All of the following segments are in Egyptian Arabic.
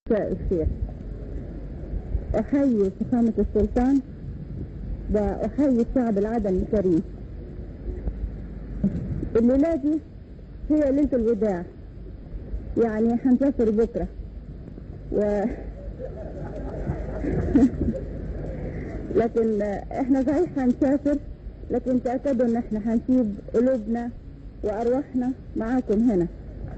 مساء الخير أحيي فخامة السلطان وأحيي الشعب العدني الكريم الليلة دي هي ليلة الوداع يعني هنسافر بكرة و لكن احنا صحيح هنسافر لكن تأكدوا ان احنا هنسيب قلوبنا وأرواحنا معاكم هنا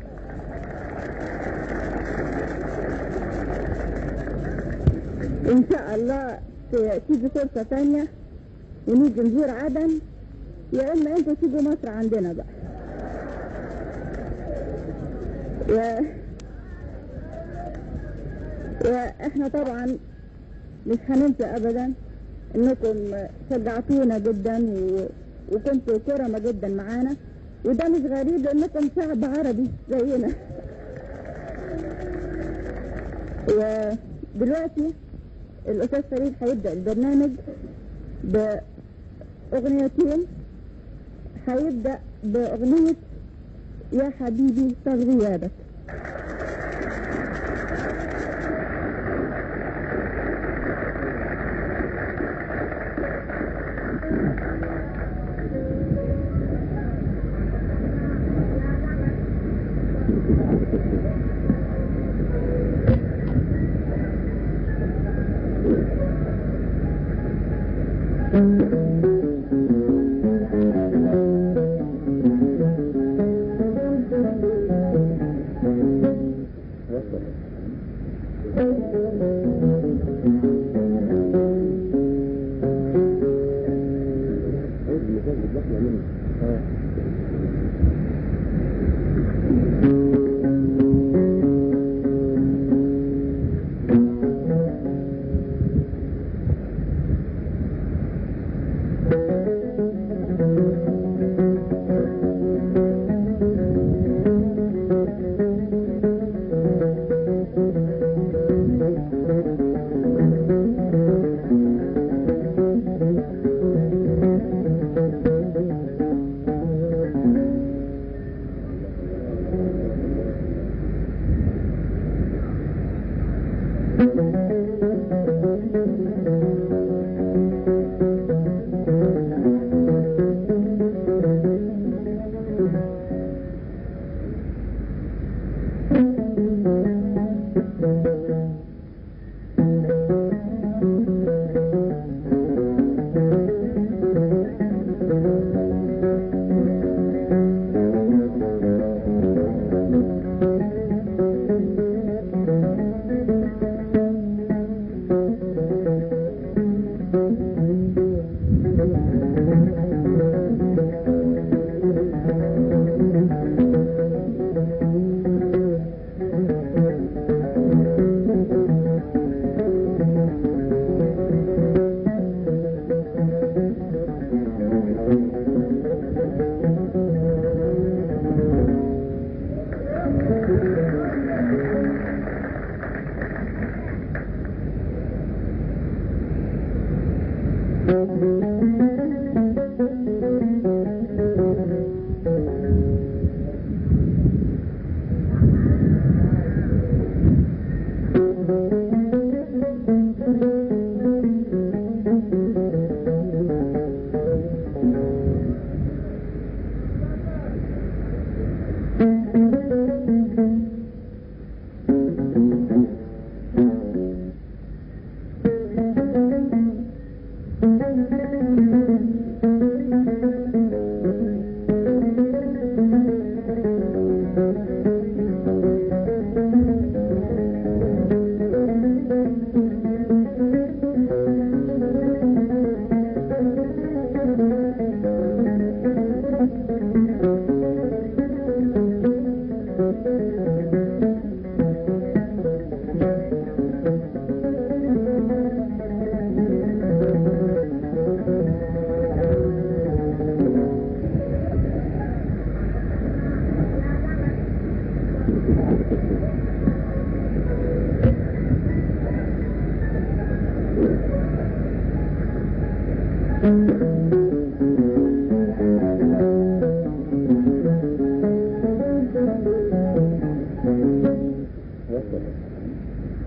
ان شاء الله ت- تيجي فرصة تانية ونيجي نزور عدن يا اما انتوا تيجوا مصر عندنا بقى و... واحنا طبعا مش هننسى ابدا انكم شجعتونا جدا و... وكنتوا كرمة جدا معانا وده مش غريب لانكم شعب عربي زينا ودلوقتي الأستاذ فريد هيبدأ البرنامج بأغنيتين هيبدأ بأغنية يا حبيبي طال غيابك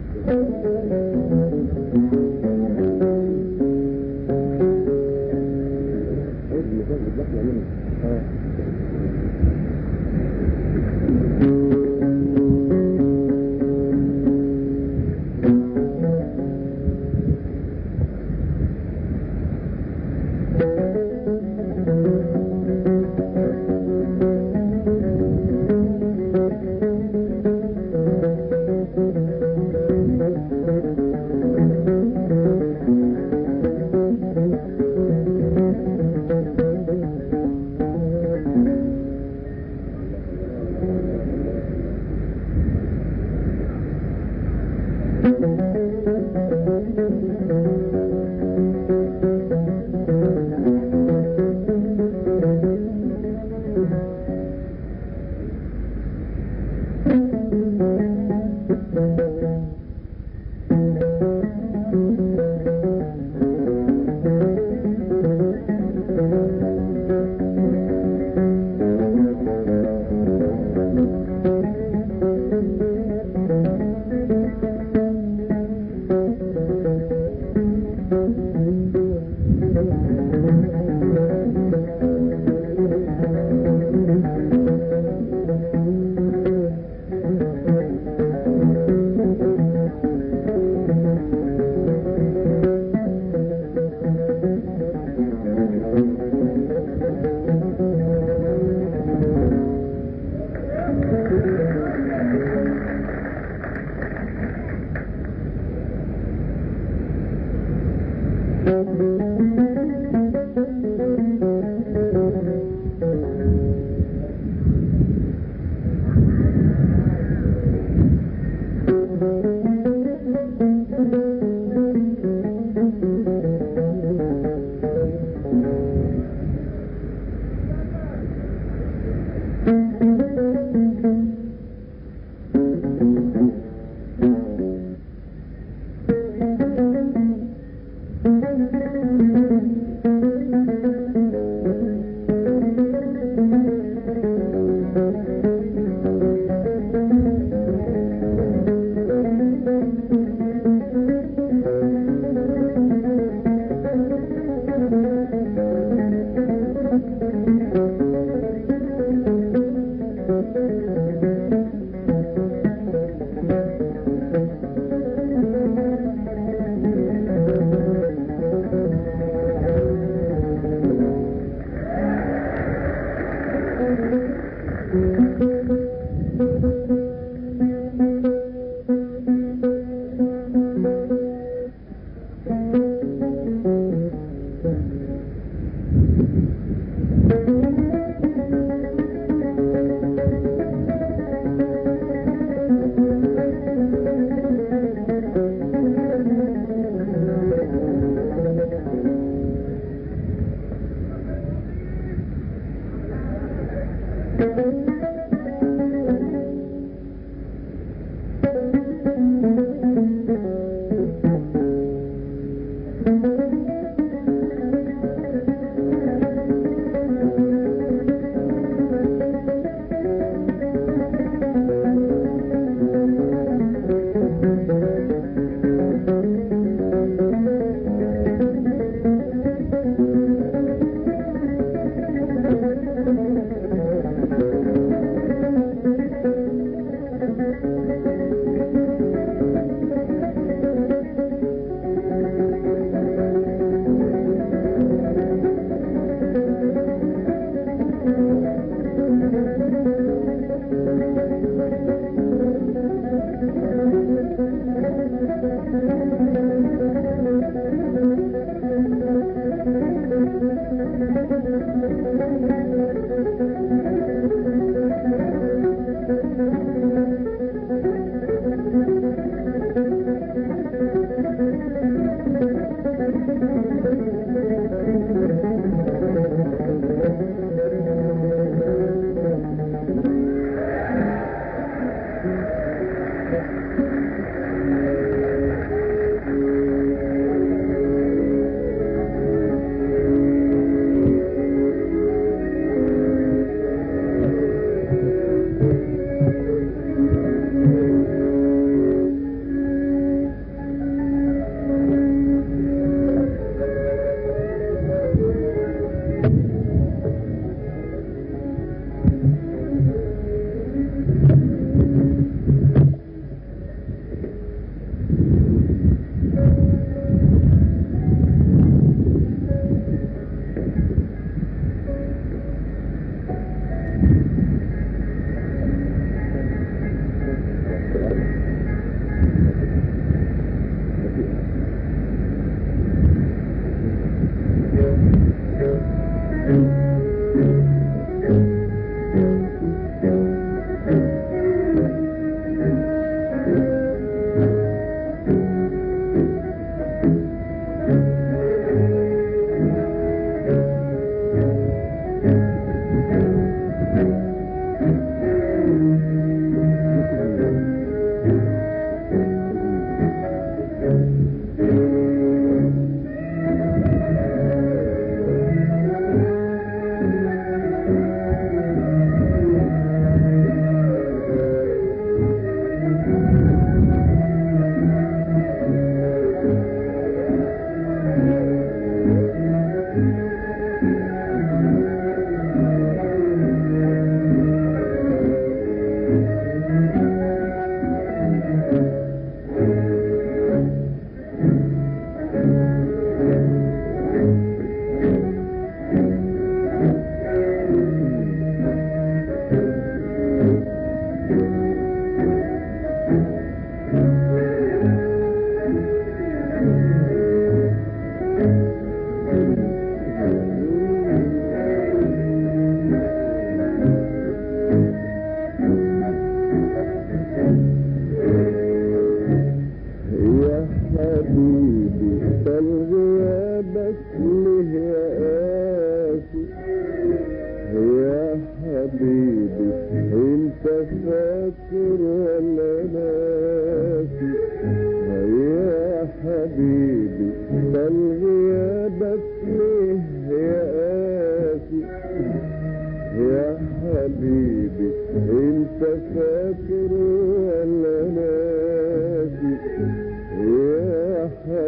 Thank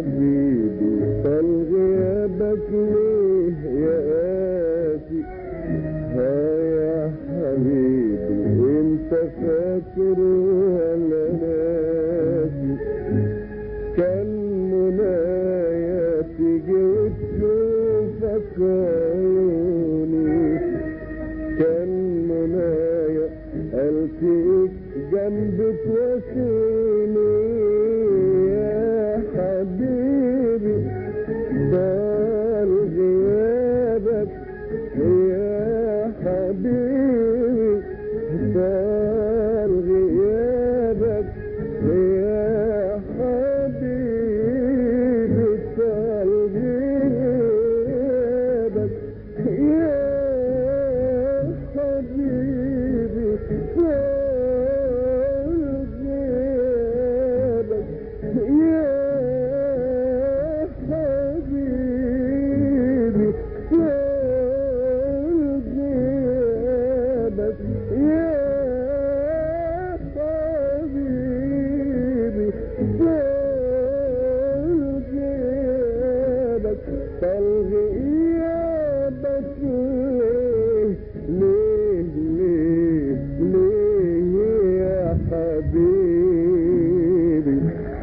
حبيبي طال غيابك ليه يا قاسي ها يا حبيبي انت فاكر ولا ناسي كان منايا تيجي وتشوفك عيوني كان منايا التقيك جنب تواسيني يا حبيبي طال غيابك يا حبيبي طال غيابك يا حبيبي طال غيابك يا حبيبي طال غيابك يا حبيبي طال غيابك يا حبيبي طال غيابك طال غيابك ليه ليه ليه ليه يا حبيبي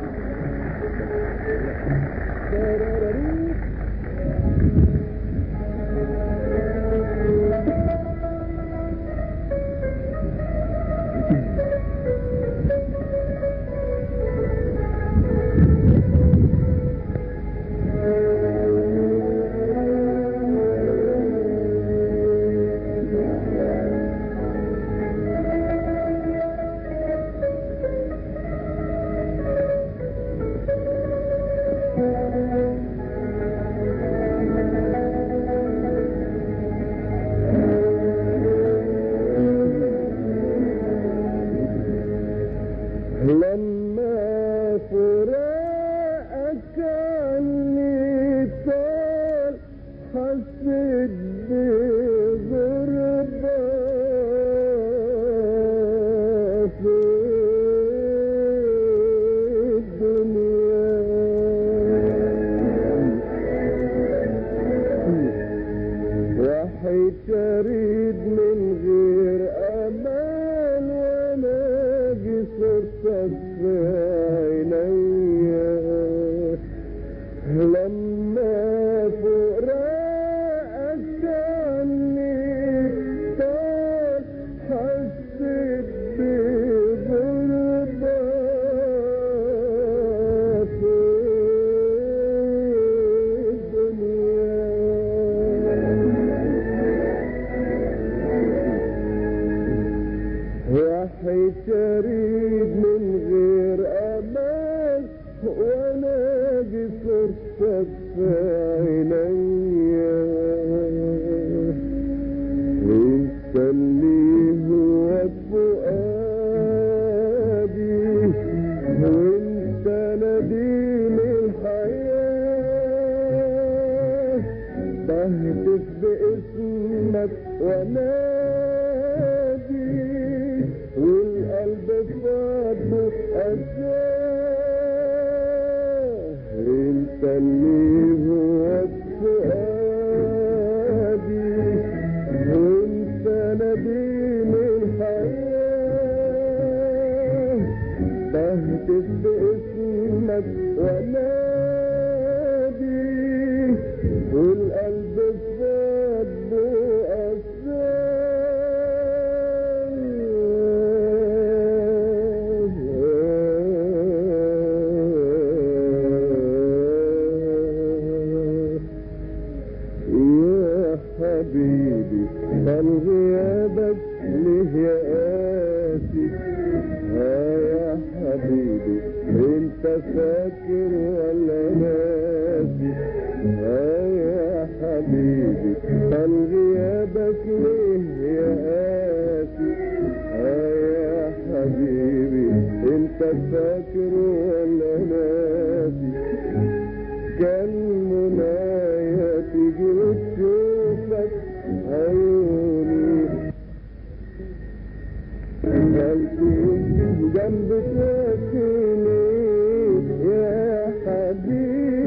لما فراقك عني طال حسيت بغربة في الدنيا وحيد شريد من غير امان وانا اجي صرتك في عينيا لما فراقك عني طال حسيت بغربة في الدنيا واحد شريد من غير امان وانا اجي صرتك في عينيا انت اللي هو فؤادي وانت نديم الحياه بهتف باسمك ونادي والقلب فاض أساه انت اللي هو فؤادي وانت نديم الحياه بهتف باسمك ونادي والقلب فاض أساه يا حبيبي طال غيابك ليه يا قاسي ها يا حبيبي انت فاكر ولا ناسي ها يا حبيبي طال غيابك ليه يا قاسي ها يا حبيبي انت فاكر ولا ناسي كان منايا تيجي وتشوفك عيوني قلبي جنب تاكلي يا حبيبي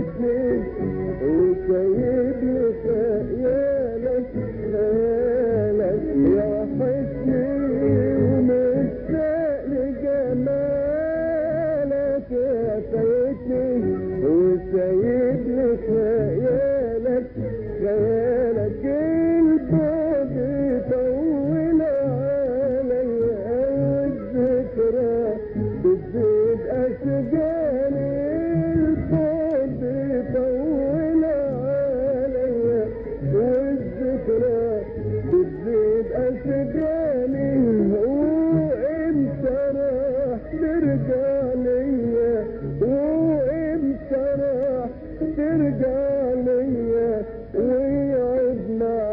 فايتني وسايبني خيالك خيالك يا وحشني ومشتاق لجمالك يا فايتني وسايبني خيالك خيالك البعد يطول عليا والذكرى بتزيد أشجاني البعد يطول عليا والذكرى بتزيد أشجاني وإمتى راح ترجع ليا وإمتى راح ترجع ليا ويقعد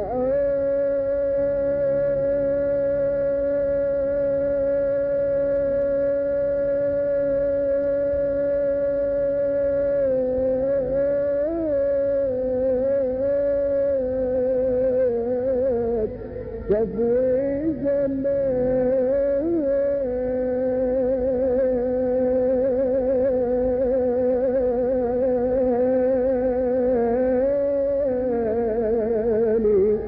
معاك صفو زمان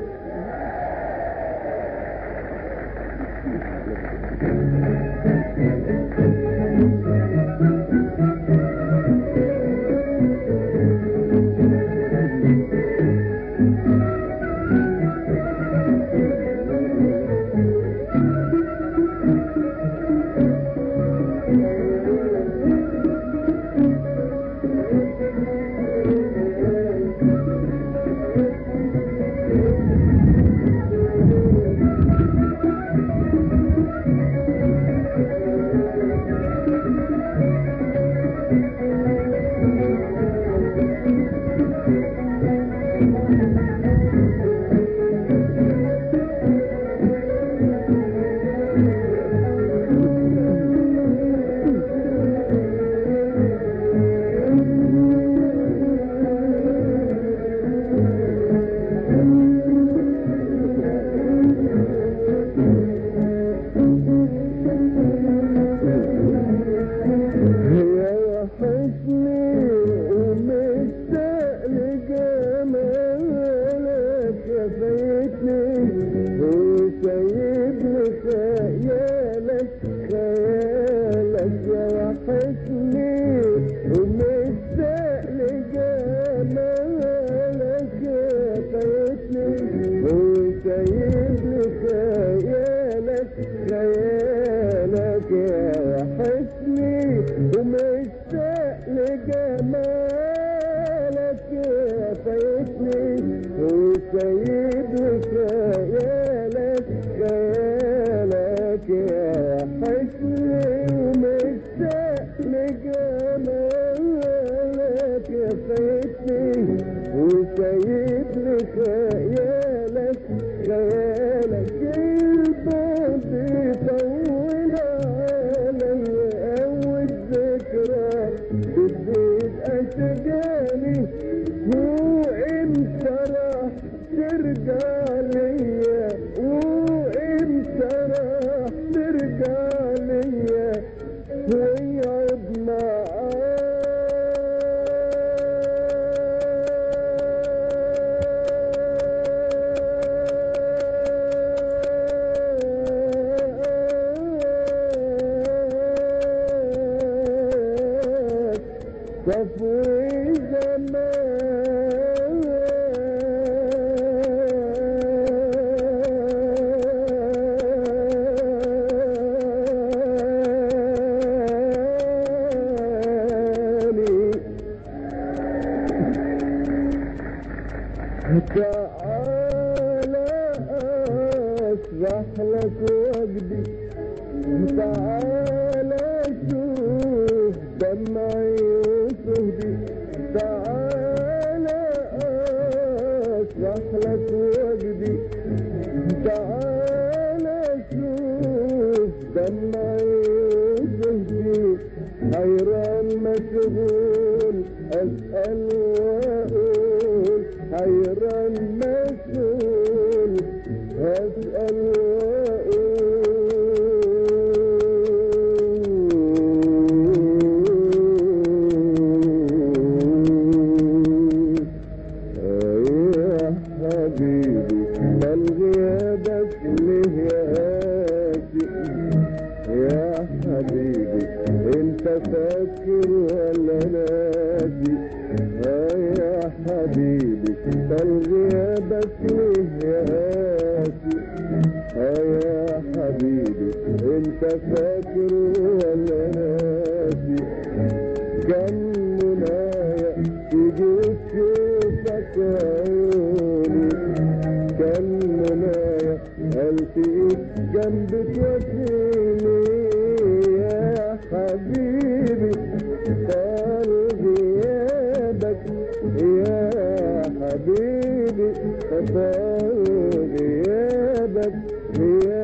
يا وحشني ومشتاق لجمالك يا فايتني وسايبني خيالك خيالك يا وحشني ومشتاق لجمالك يا فايتني وسايبني خيالك خيالك يا وحشني ومشتاق لجمالك يا فايتني وسايبني خيالك خيالك يا وحشني ومشتاق لجمالك يا فايتني وسايبني خيالك خيالك البعد يطول عليا والذكرى بتزيد أشجاني وإمتى راح ترجع ليا وإمتى راح ترجع ليا ويقعد معاك صفو زمان تعالى اشرح لك وجدي تعالى شوف دمعي وصهدي تعالى اشرح لك وجدي تعالى شوف دمعي وصهدي حيران مشغول اسال واقول حيران مشغول اسال حبيبي طال غيابك ليه يا قاسي اه يا حبيبي انت فاكر ولا ناسي كان منايا تيجي تشوفك عيوني كان منايا التقيت جنبك وفيني يا حبيبي طال غيابك يا حبيبي طال غيابك يا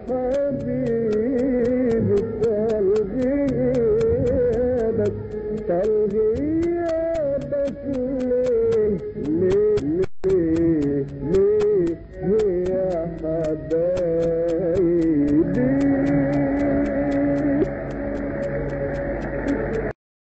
حبيبي طال غيابك طال غيابك ليه ليه